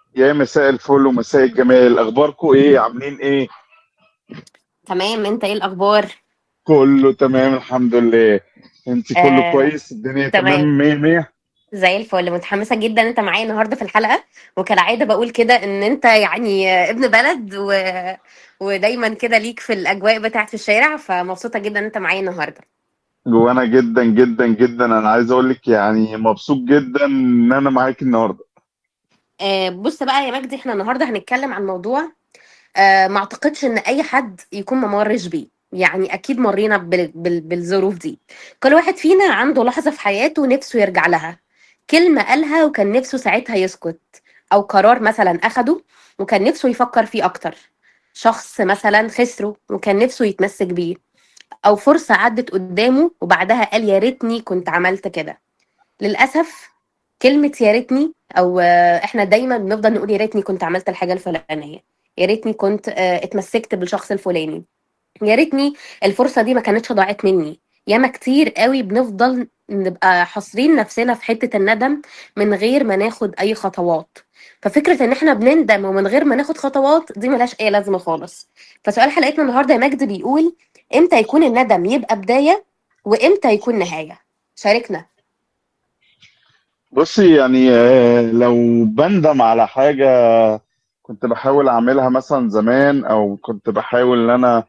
يا مساء الفل ومساء الجمال اخباركم ايه عاملين ايه تمام انت ايه الاخبار كله تمام الحمد لله انت كله آه، كويس الدنيا تمام تمام مية مية زي الفل متحمسه جدا انت معايا النهارده في الحلقه وكالعاده بقول كده ان انت يعني آه، ابن بلد و... ودايما كده ليك في الاجواء بتاعت الشارع فمبسوطه جدا ان انت معايا النهارده وانا جدا جدا جدا انا عايز اقول لك يعني مبسوط جدا ان انا معاك النهارده آه، بص بقى يا مجدي احنا النهارده هنتكلم عن موضوع آه، ما اعتقدش ان اي حد يكون ما مرش بيه يعني اكيد مرينا بال... بال... بالظروف دي كل واحد فينا عنده لحظة في حياته نفسه يرجع لها كلمة قالها وكان نفسه ساعتها يسكت او قرار مثلا اخده وكان نفسه يفكر فيه اكتر شخص مثلا خسره وكان نفسه يتمسك بيه او فرصة عدت قدامه وبعدها قال يا ريتني كنت عملت كده للاسف كلمة يا ريتني او آه، احنا دايما بنفضل نقول يا ريتني كنت عملت الحاجة الفلانية يا ريتني كنت آه، اتمسكت بالشخص الفلاني يا ريتني الفرصة دي ما كانتش ضاعت مني ياما كتير قوي بنفضل نبقى حاصرين نفسنا في حتة الندم من غير ما ناخد أي خطوات ففكرة إن إحنا بنندم ومن غير ما ناخد خطوات دي ملهاش أي لازمة خالص فسؤال حلقتنا النهاردة يا مجد بيقول إمتى يكون الندم يبقى بداية وإمتى يكون نهاية شاركنا بصي يعني آه، لو بندم على حاجة كنت بحاول اعملها مثلا زمان او كنت بحاول ان انا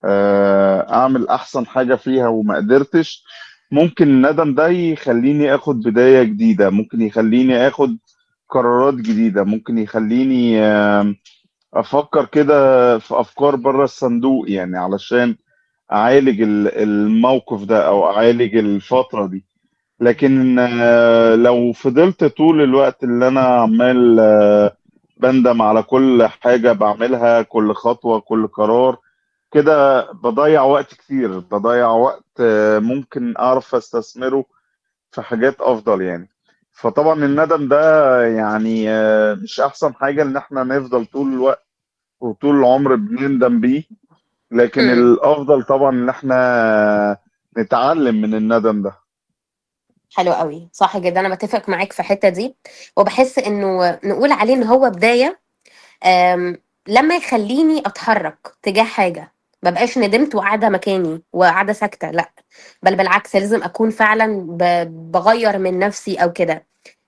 آه، اعمل احسن حاجة فيها وما قدرتش ممكن الندم ده يخليني اخد بداية جديدة ممكن يخليني اخد قرارات جديدة ممكن يخليني آه، افكر كده في افكار بره الصندوق يعني علشان اعالج ال- الموقف ده او اعالج الفترة دي لكن آه، لو فضلت طول الوقت اللي انا عمال آه، بندم على كل حاجة بعملها كل خطوة كل قرار كده بضيع وقت كتير بضيع وقت آه، ممكن اعرف استثمره في حاجات افضل يعني فطبعا الندم ده يعني آه، مش احسن حاجة ان احنا نفضل طول الوقت وطول العمر بنندم بيه لكن هم. الافضل طبعا ان احنا نتعلم من الندم ده حلو قوي صح جدا أنا بتفق معاك في الحتة دي وبحس إنه نقول عليه إن هو بداية أم، لما يخليني اتحرك تجاه حاجه مبقاش ندمت وقاعده مكاني وقاعده ساكته لا بل بالعكس لازم اكون فعلا ب- بغير من نفسي او كده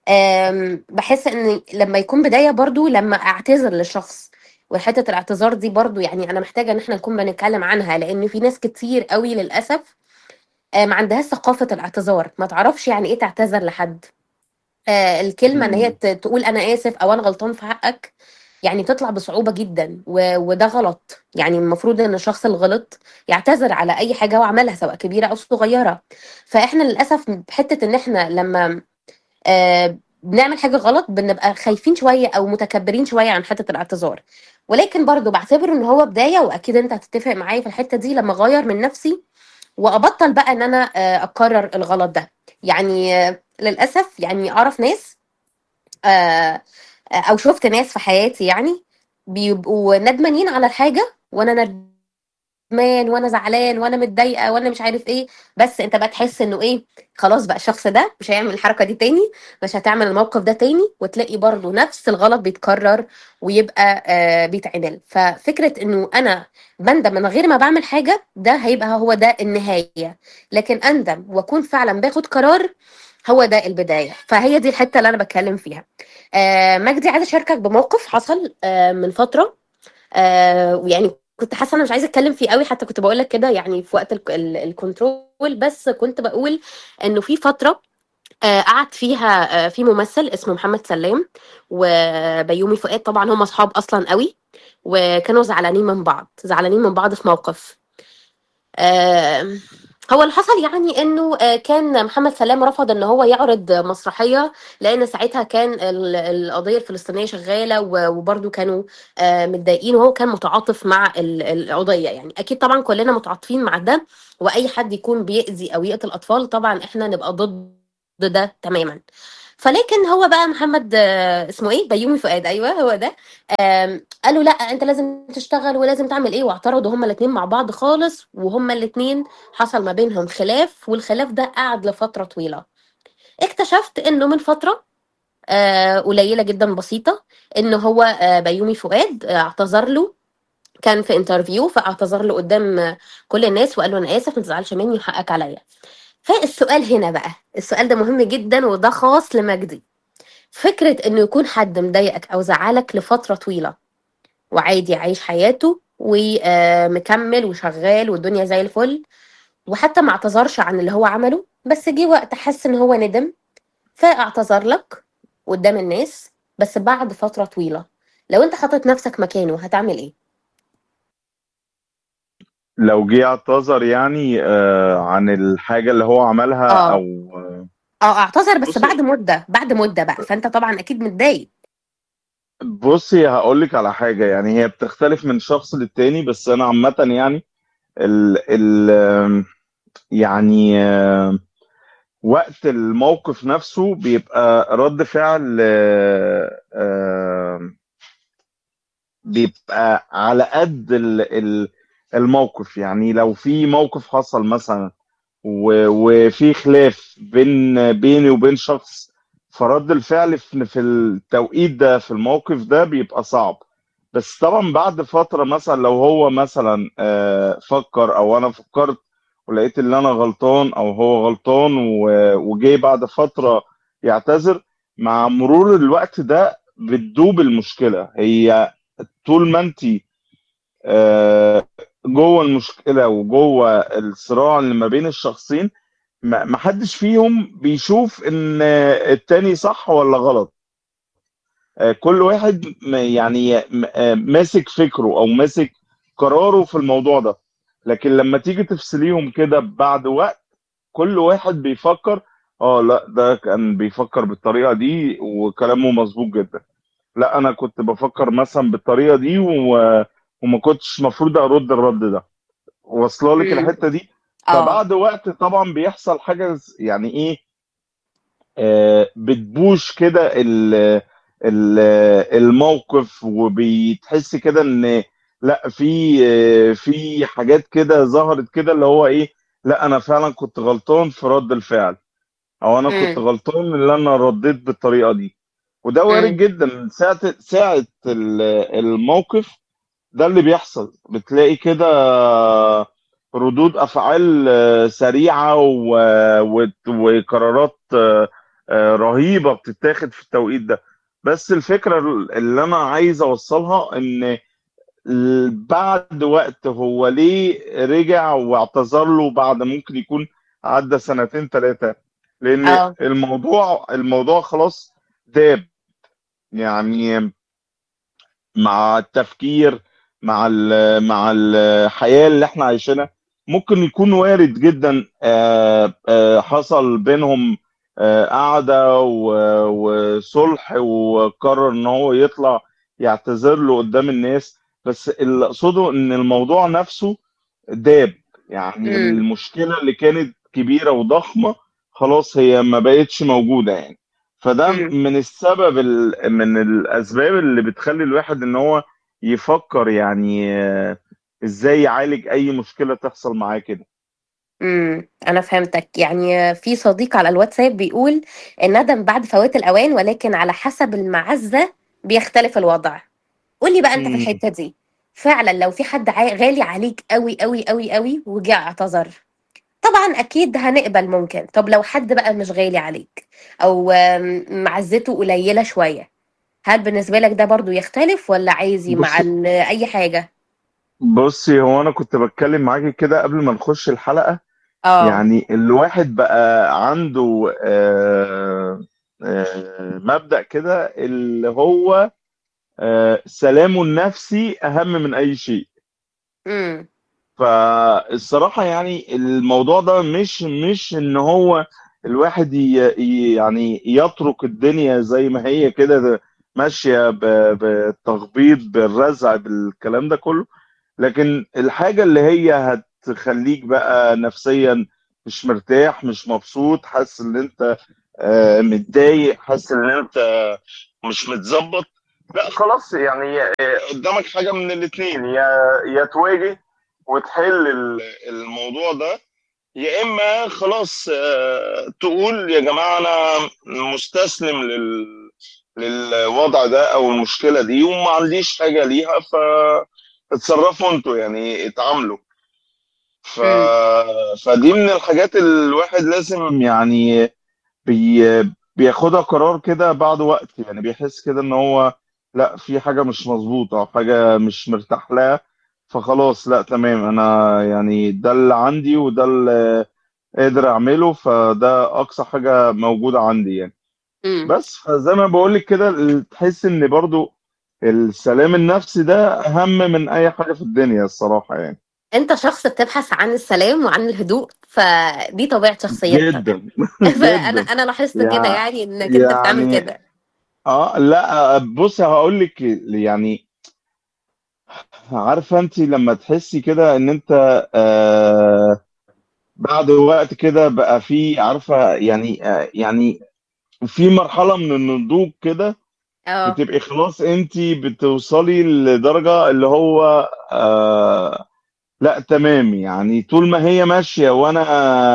أم، بحس ان لما يكون بدايه برضو لما اعتذر للشخص وحته الاعتذار دي برضو يعني انا محتاجه ان احنا نكون بنتكلم عنها لان في ناس كتير قوي للاسف آه، ما عندهاش ثقافه الاعتذار ما تعرفش يعني ايه تعتذر لحد آه، الكلمة ان هي مم. ت- تقول انا اسف او انا غلطان في حقك يعني بتطلع بصعوبة جدا و... وده غلط يعني المفروض ان الشخص اللي غلط يعتذر على اي حاجة هو عملها سواء كبيرة او صغيرة فاحنا للاسف بحتة ان احنا لما آه بنعمل حاجة غلط بنبقى خايفين شوية او متكبرين شوية عن حتة الاعتذار ولكن برضو بعتبره ان هو بداية واكيد انت هتتفق معايا في الحتة دي لما اغير من نفسي وابطل بقى ان انا آه، اكرر الغلط ده يعني آه، للاسف يعني اعرف ناس آه، او شفت ناس في حياتي يعني بيبقوا ندمانين على الحاجه وانا ندمان وانا زعلان وانا متضايقه وانا مش عارف ايه بس انت بقى تحس انه ايه خلاص بقى الشخص ده مش هيعمل الحركه دي تاني مش هتعمل الموقف ده تاني وتلاقي برضه نفس الغلط بيتكرر ويبقى آه بيتعمل ففكره انه انا بندم من غير ما بعمل حاجه ده هيبقى هو ده النهايه لكن اندم واكون فعلا باخد قرار هو ده البدايه فهي دي الحته اللي انا بتكلم فيها آه مجدي عايزه اشاركك بموقف حصل آه من فتره آه ويعني كنت حاسه انا مش عايزه اتكلم فيه قوي حتى كنت بقول لك كده يعني في وقت ال- ال- الكنترول بس كنت بقول انه في فتره آه قعد فيها آه في ممثل اسمه محمد سلام وبيومي فؤاد طبعا هم اصحاب اصلا قوي وكانوا زعلانين من بعض زعلانين من بعض في موقف آه، هو اللي حصل يعني انه آه، كان محمد سلام رفض ان هو يعرض مسرحيه لان ساعتها كان ال- القضيه الفلسطينيه شغاله و- وبرضه كانوا آه، متضايقين وهو كان متعاطف مع ال- القضيه يعني اكيد طبعا كلنا متعاطفين مع ده واي حد يكون بيأذي او يقتل اطفال طبعا احنا نبقى ضد ده تماما فلكن هو بقى محمد آه، اسمه ايه بيومي فؤاد ايوه هو ده آم، قالوا لا انت لازم تشتغل ولازم تعمل ايه واعترضوا هما الاثنين مع بعض خالص وهما الاثنين حصل ما بينهم خلاف والخلاف ده قعد لفترة طويلة اكتشفت انه من فترة آه، قليله جدا بسيطه ان هو آه، بيومي فؤاد آه، اعتذر له كان في انترفيو فاعتذر له قدام آه، كل الناس وقال له انا اسف ما تزعلش مني وحقك عليا فالسؤال هنا بقى السؤال ده مهم جدا وده خاص لمجدي فكره انه يكون حد مضايقك او زعلك لفتره طويله وعادي عايش حياته ومكمل وشغال والدنيا زي الفل وحتى ما اعتذرش عن اللي هو عمله بس جه وقت حس ان هو ندم فاعتذر لك قدام الناس بس بعد فترة طويلة لو انت حطيت نفسك مكانه هتعمل ايه؟ لو جه اعتذر يعني آه، عن الحاجة اللي هو عملها اه او اه اعتذر بس بصي بعد مدة بعد مدة بقى فانت طبعا اكيد متضايق بصي هقول لك على حاجة يعني هي بتختلف من شخص للتاني بس انا عامة يعني ال ال يعني آه، وقت الموقف نفسه بيبقى رد فعل آه، آه، بيبقى على قد ال- ال- الموقف يعني لو في موقف حصل مثلا و- وفي خلاف بين بيني وبين شخص فرد الفعل في في التوقيت ده في الموقف ده بيبقى صعب بس طبعا بعد فترة مثلا لو هو مثلا آه، فكر او انا فكرت ولقيت ان انا غلطان او هو غلطان و- وجاي بعد فترة يعتذر مع مرور الوقت ده بتدوب المشكلة هي طول ما انت آه، جوه المشكلة وجوه الصراع اللي ما بين الشخصين ما ما حدش فيهم بيشوف ان التاني صح ولا غلط آه، كل واحد م- يعني م- آه، ماسك فكره او ماسك قراره في الموضوع ده لكن لما تيجي تفصليهم كده بعد وقت كل واحد بيفكر اه لا ده كان بيفكر بالطريقة دي وكلامه مظبوط جدا لا انا كنت بفكر مثلا بالطريقة دي و... وما كنتش مفروض ارد الرد ده واصله لك امم الحتة دي اه فبعد وقت طبعا بيحصل حاجة ز- يعني ايه آه، بتبوش كده ال- ال- الموقف وبتحس كده ان لا في آه، في حاجات كده ظهرت كده اللي هو ايه لا انا فعلا كنت غلطان في رد الفعل او انا كنت امم غلطان ان انا رديت بالطريقة دي وده وارد امم جدا ساعة ساعة ال- الموقف ده اللي بيحصل بتلاقي كده ردود أفعال آه، سريعة و- وت- وقرارات آه، آه، رهيبة بتتاخد في التوقيت ده بس الفكرة اللي أنا عايز أوصلها إن ال- بعد وقت هو ليه رجع واعتذر له بعد ممكن يكون عدى سنتين ثلاثة لأن اه الموضوع الموضوع خلاص داب يعني مع التفكير مع ال- مع الحياة اللي احنا عايشينها ممكن يكون وارد جدا آه، آه، حصل بينهم آه، قعدة و- وصلح وقرر ان هو يطلع يعتذر له قدام الناس بس اللي اقصده ان الموضوع نفسه داب يعني امم المشكلة اللي كانت كبيرة وضخمة خلاص هي ما بقتش موجودة يعني فده امم من السبب ال... من الأسباب اللي بتخلي الواحد إن هو يفكر يعني آه، إزاي يعالج أي مشكلة تحصل معاه كده امم انا فهمتك يعني في صديق على الواتساب بيقول الندم بعد فوات الاوان ولكن على حسب المعزة بيختلف الوضع قولي بقى انت في مم. الحتة دي فعلا لو في حد عا- غالي عليك قوي قوي قوي قوي وجه اعتذر طبعا اكيد هنقبل ممكن طب لو حد بقى مش غالي عليك او آم، معزته قليلة شوية هل بالنسبة لك ده برضو يختلف ولا عايزي مع بصي ال- اي حاجة بصي هو أنا كنت بتكلم معاكي كده قبل ما نخش الحلقة اه يعني الواحد بقى عنده آه، آه، مبدأ كده اللي هو آه، سلامه النفسي أهم من أي شيء امم فالصراحة يعني الموضوع ده مش مش ان هو الواحد ي- ي- يعني يترك الدنيا زي ما هي كده ده ماشية ب- بالتخبيط بالرزع بالكلام ده كله لكن الحاجة اللي هي هتخليك بقى نفسيا مش مرتاح مش مبسوط حاسس ان انت آه، متضايق حاسس ان انت مش متظبط لا خلاص يعني آه، قدامك حاجة من الاتنين يا يا تواجه وتحل ال- الموضوع ده يا اما خلاص آه، تقول يا جماعه انا مستسلم لل للوضع ده او المشكله دي وما عنديش حاجه ليها فاتصرفوا انتوا يعني اتعاملوا ف... امم فدي من الحاجات الواحد لازم يعني بي... بياخدها قرار كده بعد وقت يعني بيحس كده ان هو لا في حاجة مش مظبوطة او حاجة مش مرتاح لها فخلاص لا تمام انا يعني ده اللي عندي وده اللي قادر اعمله فده اقصى حاجة موجودة عندي يعني امم بس فزي ما بقولك كده ال- تحس ان برضو السلام النفسي ده اهم من اي حاجة في الدنيا الصراحة يعني انت شخص بتبحث عن السلام وعن الهدوء فدي طبيعة شخصيتك جدا فانا جدا انا لاحظت كده يع- يعني انك انت بتعمل يعني كده اه لا بص هقول لك يعني عارفه انت لما تحسي كده ان انت آه بعد وقت كده بقى في عارفه يعني آه يعني في مرحله من النضوج كده اه بتبقي خلاص انت بتوصلي لدرجه اللي هو آه لا تمام يعني طول ما هي ماشيه وانا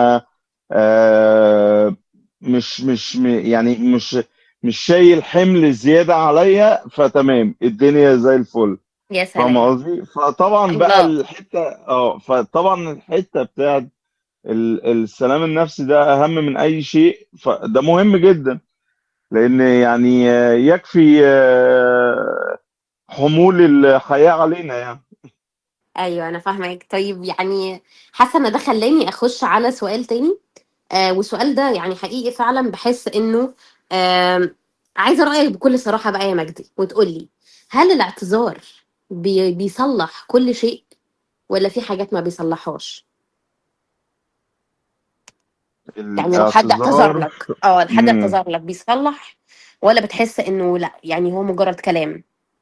آه مش مش م- يعني مش مش شايل حمل زياده عليا فتمام الدنيا زي الفل يا فاهم سلام قصدي فطبعا بقى الله الحته اه فطبعا الحته بتاعت ال- السلام النفسي ده اهم من اي شيء فده مهم جدا لان يعني آه، يكفي آه، حمول الحياه علينا يعني ايوه انا فاهمك طيب يعني حاسه ان ده خلاني اخش على سؤال تاني آه والسؤال ده يعني حقيقي فعلا بحس انه آه عايزه رايك بكل صراحه بقى يا مجدي وتقولي هل الاعتذار بي بيصلح كل شيء ولا في حاجات ما بيصلحهاش يعني لو حد اعتذر الاعتذار لك اه حد مم. اعتذر لك بيصلح ولا بتحس انه لا يعني هو مجرد كلام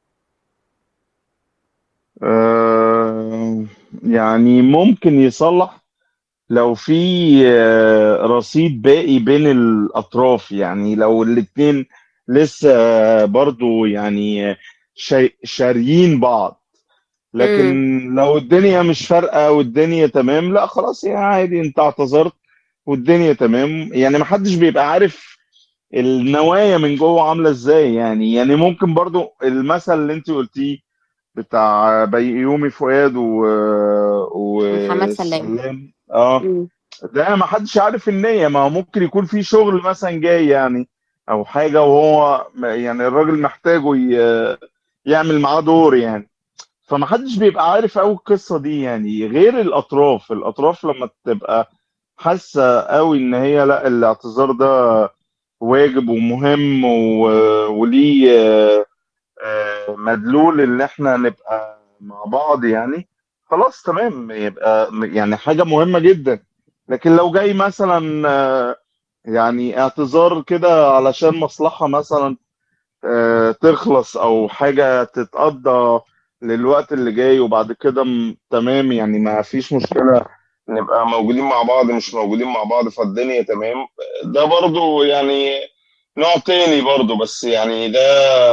آه، يعني ممكن يصلح لو في آه، رصيد باقي بين الأطراف يعني لو الاتنين لسه برضو يعني شا- شاريين بعض لكن امم لو الدنيا مش فارقة والدنيا تمام لا خلاص يعني عادي انت اعتذرت والدنيا تمام يعني محدش بيبقى عارف النوايا من جوه عاملة ازاي يعني يعني ممكن برضو المثل اللي انت قلتيه بتاع بيومي فؤاد و... محمد سلام والسلام اه امم ده ما حدش عارف النية ما هو ممكن يكون في شغل مثلا جاي يعني او حاجة وهو م- يعني الراجل محتاجه ي- يعمل معاه دور يعني فما حدش بيبقى عارف قوي القصة دي يعني غير الاطراف الاطراف لما تبقى حاسة قوي ان هي لا الاعتذار ده واجب ومهم و... وليه آه، آه، مدلول ان احنا نبقى مع بعض يعني خلاص تمام يبقى يعني حاجة مهمة جدا لكن لو جاي مثلا آه، يعني اعتذار كده علشان مصلحة مثلا آه، تخلص او حاجة تتقضى للوقت اللي جاي وبعد كده م- تمام يعني ما فيش مشكلة نبقى موجودين مع بعض مش موجودين مع بعض فالدنيا تمام ده برضو يعني نوع تاني برضو بس يعني ده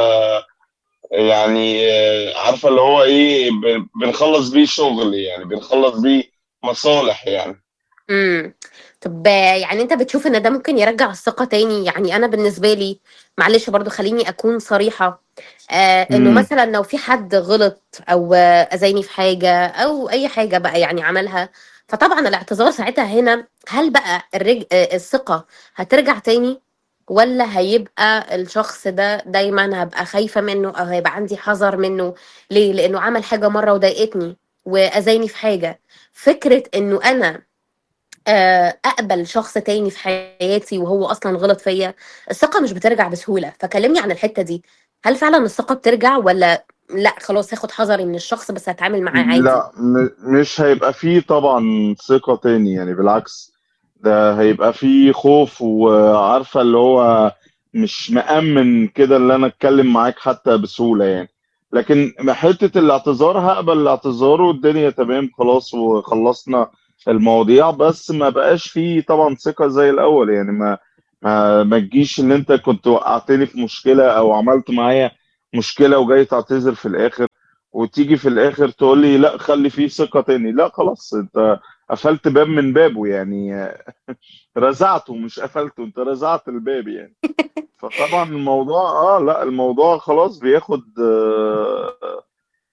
يعني آه، عارفة اللي هو ايه ب- بنخلص بيه شغل يعني بنخلص بيه مصالح يعني امم طب يعني انت بتشوف ان ده ممكن يرجع الثقة تاني يعني انا بالنسبة لي معلش برضو خليني اكون صريحة آه انه امم مثلا لو في حد غلط او آه، اذاني في حاجة او اي حاجة بقى يعني عملها فطبعا الاعتذار ساعتها هنا هل بقى الرج... آه، الثقة هترجع تاني ولا هيبقى الشخص ده دايما هبقى خايفة منه او هيبقى عندي حذر منه ليه لانه عمل حاجة مرة وضايقتني واذاني في حاجة فكرة انه انا آه، اقبل شخص تاني في حياتي وهو اصلا غلط فيا الثقه مش بترجع بسهوله فكلمني عن الحته دي هل فعلا الثقه بترجع ولا لا خلاص هاخد حذري من الشخص بس هتعامل معاه عادي لا م- مش هيبقى فيه طبعا ثقة تاني يعني بالعكس ده هيبقى فيه خوف وعارفة اللي هو مش مأمن كده اللي انا اتكلم معاك حتى بسهولة يعني لكن حتة الاعتذار هقبل الاعتذار والدنيا تمام خلاص وخلصنا المواضيع بس ما بقاش فيه طبعا ثقة زي الأول يعني ما ما ما تجيش ان انت كنت وقعتني في مشكلة او عملت معايا مشكلة وجاي تعتذر في الآخر وتيجي في الاخر تقول لي لا خلي فيه ثقة تاني لا خلاص انت قفلت باب من بابه يعني رزعته مش قفلته انت رزعت الباب يعني فطبعا الموضوع اه لا الموضوع خلاص بياخد آه،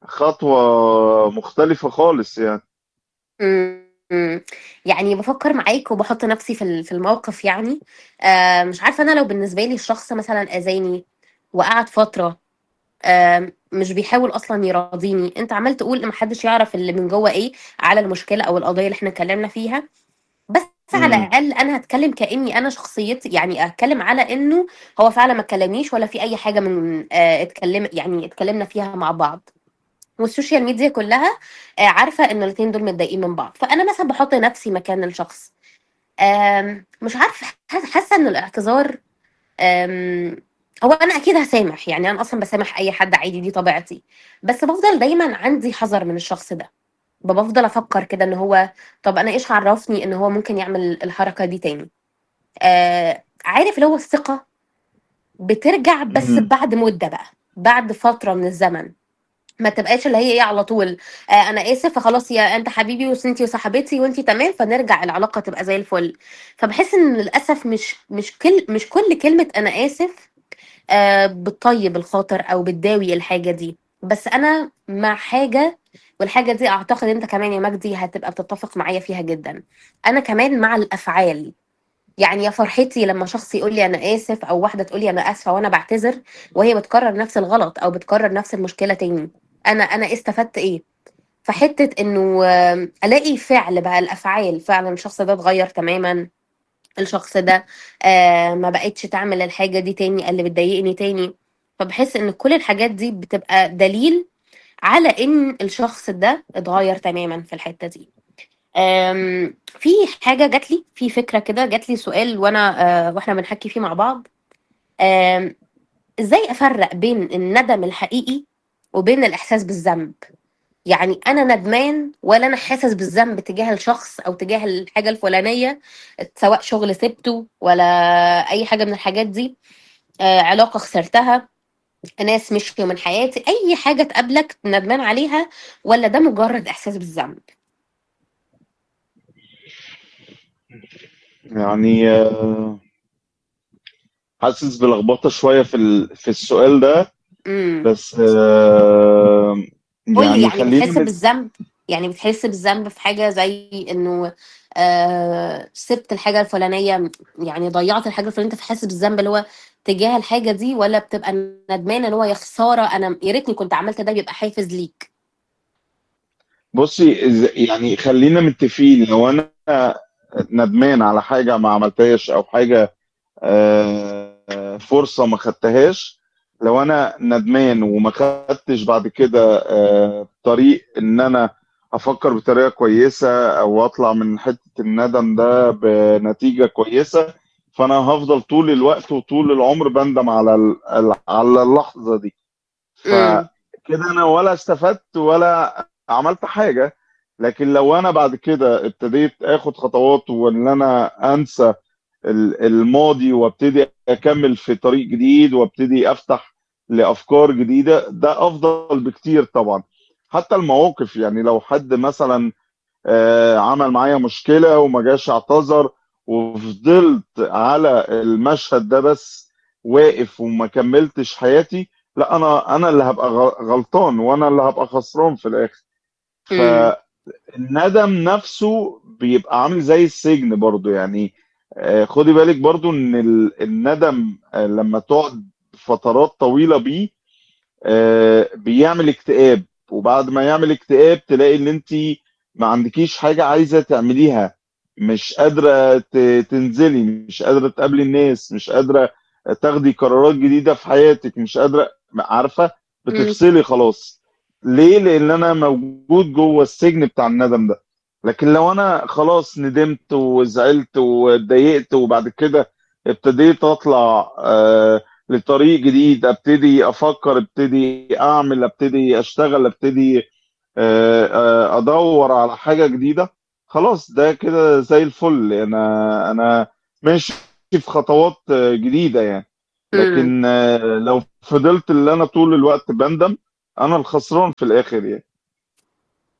خطوة مختلفة خالص يعني إمم، إمم. يعني بافكّر معاك وباحُط نَفْسي في ال في الموقِف يعني، آآ مش عارفة أنا لو بالنسبة لي الشخص مثلًا أذاني وقعد فترة آآ مش بيحاول أصلًا يراضيني، أنت عمّال تقول ما حدّش يعرف اللي من جوّه إيه على المشكلة أو القضية اللي إحنا اتكلّمنا فيها، بس على امم الأقل أنا هاتكلّم كإنّي أنا شخصيتي يعني أتكلّم على إنه هو فعلًا ما اتكلّمنيش ولا في أي حاجة من آآ اتكلّم يعني اتكلّمنا فيها مع بعض. والسوشيال ميديا كلها آآ عارفة إن الاتنين دول متضايقين من بعض، فأنا مثلًا باحُط نَفْسي مكان الشخص، آمم مش عارفة ح حاسة إن الاعتذار آمم هو أنا أكيد هاسامح، يعني أنا أصلًا باسامح أي حد عادي دي طبيعتي، بس بافضل دايمًا عندي حذر من الشخص ده، ب بافضل أفكّر كده إن هو طَب أنا إيش عرّفني إن هو ممكن يعمل الحركة دي تاني؟ آآ عارف اللي هو الثقة بترجع بس امم بعد مدة بقى، بعد فترة من الزمن. ما تبقاش اللي هي إيه على طول آآ أنا آسف فخلاص يا أنت حبيبي وس أنتِ صاحبتي وأنتِ تمام، فنرجع العلاقة تبقى زي الفل. فباحس إن للأسف مش مش كل مش كل كلمة أنا آسف آآ بتطيّب الخاطر أو بتداوي الحاجة دي، بس أنا مع حاجة والحاجة دي أعتقد أنت كمان يا مجدي هتبقى بتتّفق معايا فيها جدًا، أنا كمان مع الأفعال. يعني يا فرحتي لمّا شخص يقول لي أنا آسف أو واحدة تقول لي أنا آسفة وأنا باعتذر وهي بتكرّر نفس الغلط أو بتكرّر نفس المشكلة تاني، أنا أنا إيه استفدت إيه؟ فحتّة إنه آمم ألاقي فعل بقى الأفعال فعلًا الشخص ده اتغيّر تمامًا، الشخص ده آآ ما بقِتش تعمل الحاجة دي تاني اللي بتضايقني تاني، فباحس إن كل الحاجات دي بتبقى دليل على إن الشخص ده اتغيّر تمامًا في الحتّة دي. آمم، في حاجة جات لي، في فكرة كده جات لي سؤال وأنا آآ وإحنا بنحكي فيه مع بعض، آمم، إزاي أفرّق بين الندم الحقيقي وبين الإحساس بالذنب؟ يعني أنا ندمان والّا أنا حاسس بالذنب تجاه الشخص أو تجاه الحاجة الفلانية، سواء شغل سِبته والّا أي حاجة من الحاجات دي، آآ علاقة خسرتها، ناس مشيوا من حياتي، أي حاجة تقابلك ندمان عليها والّا ده مجرد إحساس بالذنب؟ يعني آه، حاسس بلخبطة شوية في ال... في السؤال ده إمم. بس آه، قُل لي يعني يعني خلينا بتحس مت... بالذنب؟ يعني بتحس بالذنب في حاجة زي إنه آآ سِبت الحاجة الفلانية م يعني ضيّعت الحاجة الفلانية أنت حاسس بالذنب اللي هو تجاه الحاجة دي والّا بتبقى ندمان اللي هو يا خسارة أنا يا ريتني كنت عملت ده بيبقى حافز ليك؟ بصي إز- يعني خلينا متفقين لو انا ندمان على حاجة ما عملتهاش او حاجة آه، فرصة ما خدتهاش لو انا ندمان وما خدتش بعد كده آه، طريق ان انا افكر بطريقة كويسة او اطلع من حتة الندم ده بنتيجة كويسة فانا هفضل طول الوقت وطول العمر بندم على ال- على اللحظة دي إمم، فكده انا ولا استفدت ولا عملت حاجة لكن لو انا بعد كده ابتديت اخد خطوات وان انا انسى ال- الماضي وابتدي اكمل في طريق جديد وابتدي افتح لافكار جديده ده افضل بكتير طبعا حتى المواقف يعني لو حد مثلا آه، عمل معايا مشكله وما جاش اعتذر وفضلت على المشهد ده بس واقف وما كملتش حياتي لا انا انا اللي هبقى غ- غلطان وانا اللي هبقى خسران في الاخر إمم، الندم نفسه بيبقى عامل زي السجن برضو يعني آه، خدي بالك برضو ان ال- الندم آه، لما تقعد فترات طويلة بيه آه، بيعمل اكتئاب وبعد ما يعمل اكتئاب تلاقي ان انت ما عندكيش حاجة عايزة تعمليها مش قادرة ت- تنزلي مش قادرة تقابلي الناس مش قادرة تاخدي قرارات جديدة في حياتك مش قادرة عارفة إمم، بتفصلي خلاص ليه؟ لأن أنا موجود جوه السجن بتاع الندم ده لكن لو أنا خلاص ندمت وزعلت واتضايقت وبعد كده ابتديت أطلع آه لطريق جديد ابتدي افكر ابتدي اعمل ابتدي اشتغل ابتدي آه، آه، ادور على حاجه جديده خلاص ده كده زي الفل انا انا ماشي في خطوات آه، جديده يعني إمم. لكن آه، لو فضلت اللي انا طول الوقت بندم انا الخسران في الاخر يعني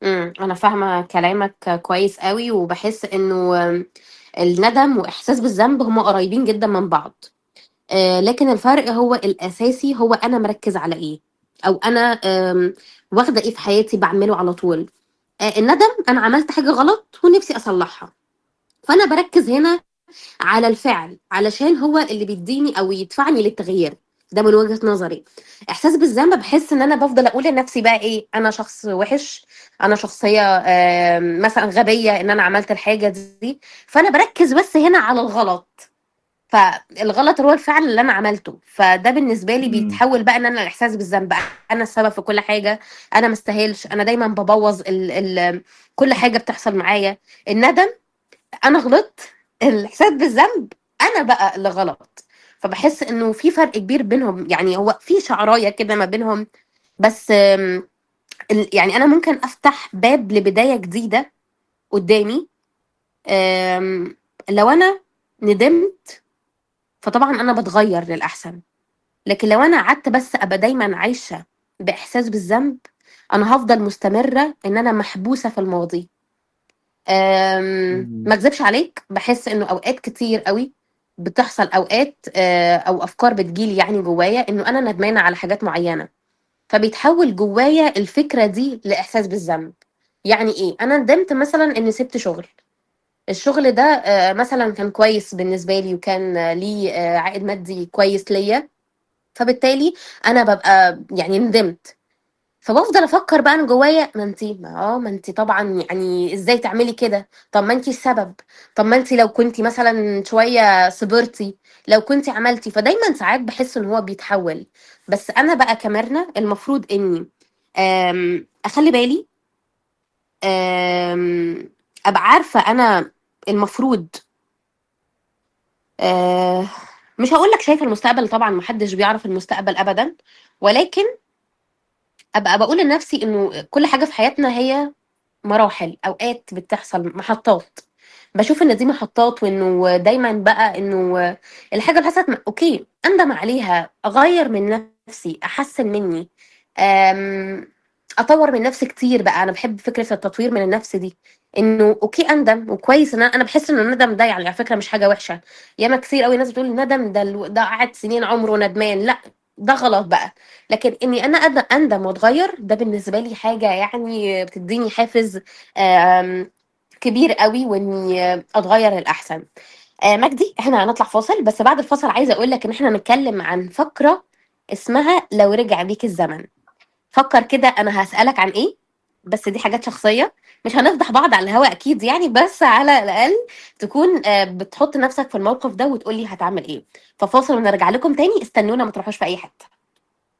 امم انا فاهمه كلامك كويس قوي وبحس انه الندم واحساس بالذنب هما قريبين جدا من بعض آه، لكن الفرق هو الاساسي هو انا مركز على ايه او انا آم، واخده ايه في حياتي بعمله على طول آه، الندم انا عملت حاجه غلط ونفسي اصلحها فانا بركز هنا على الفعل علشان هو اللي بيديني او يدفعني للتغيير ده من وجهة نظري احساس بالذنب بحس ان انا بفضل اقول لنفسي بقى ايه انا شخص وحش انا شخصية آم، مثلا غبية ان انا عملت الحاجة دي فانا بركز بس هنا على الغلط فالغلط هو الفعل اللي انا عملته فده بالنسبه لي مم. بيتحول بقى ان انا الاحساس بالذنب انا السبب في كل حاجه انا ما استاهلش انا دايما ببوظ ال ال كل حاجه بتحصل معايا الندم انا غلطت الاحساس بالذنب انا بقى اللي غلط فبحس انه في فرق كبير بينهم يعني هو في شعرايه كده ما بينهم بس آم، ال- يعني انا ممكن افتح باب لبدايه جديده قدامي آم، لو انا ندمت فطبعا انا بتغير للاحسن لكن لو انا قعدت بس ابقى دايما عايشه باحساس بالذنب انا هفضل مستمره ان انا محبوسه في الماضي أم، مم. ما اكذبش عليك بحس انه اوقات كتير قوي بتحصل اوقات آه، او افكار بتجيلي يعني جوايا انه انا ندمانه على حاجات معينه فبيتحول جوايا الفكره دي لاحساس بالذنب يعني ايه انا ندمت مثلا اني سبت شغل الشغل ده آه، مثلا كان كويس بالنسبه لي وكان آه، ليه آه، عائد مادي كويس ليا فبالتالي انا ببقى يعني ندمت فبفضل افكر بقى انا جوايا ما انتي ما اه ما انتي طبعا يعني ازاي تعملي كده طب ما انتي السبب طب ما انتي لو كنتي مثلا شويه صبرتي لو كنتي عملتي فدايما ساعات بحس ان هو بيتحول بس انا بقى كمرنة المفروض اني آم، اخلي بالي آم، ابقى عارفه انا المفروض آه، مش هقول لك شايفه المستقبل طبعا محدش بيعرف المستقبل ابدا ولكن ابقى بقول لنفسي انه كل حاجه في حياتنا هي مراحل اوقات بتحصل محطات بشوف ان دي محطات وانه دايما بقى انه الحاجه اللي حصلت م- اوكي اندم عليها اغير من نفسي احسن مني أم، اطور من نفسي كتير بقى انا بحب فكره التطوير من النفس دي انه اوكي اندم وكويس ان انا أنا بحس ان الندم ده يعني على فكره مش حاجه وحشه ياما كتير قوي ناس بتقول الندم ده الو- ده قعد سنين عمره ندمان لا ده غلط بقى لكن اني انا أد- اندم واتغير ده بالنسبه لي حاجه يعني بتديني حافز آم، كبير قوي واني اتغير للاحسن آه، مجدي احنا هنطلع فاصل بس بعد الفاصل عايزه اقول لك ان احنا هنتكلم عن فقره اسمها لو رجع بيك الزمن فكر كده انا هسالك عن ايه بس دي حاجات شخصيه مش هنفضح بعض على الهواء اكيد يعني بس على الاقل تكون آه، بتحط نفسك في الموقف ده وتقولي هتعمل ايه ففاصل ونرجع لكم تاني استنونا ما تروحوش في اي حته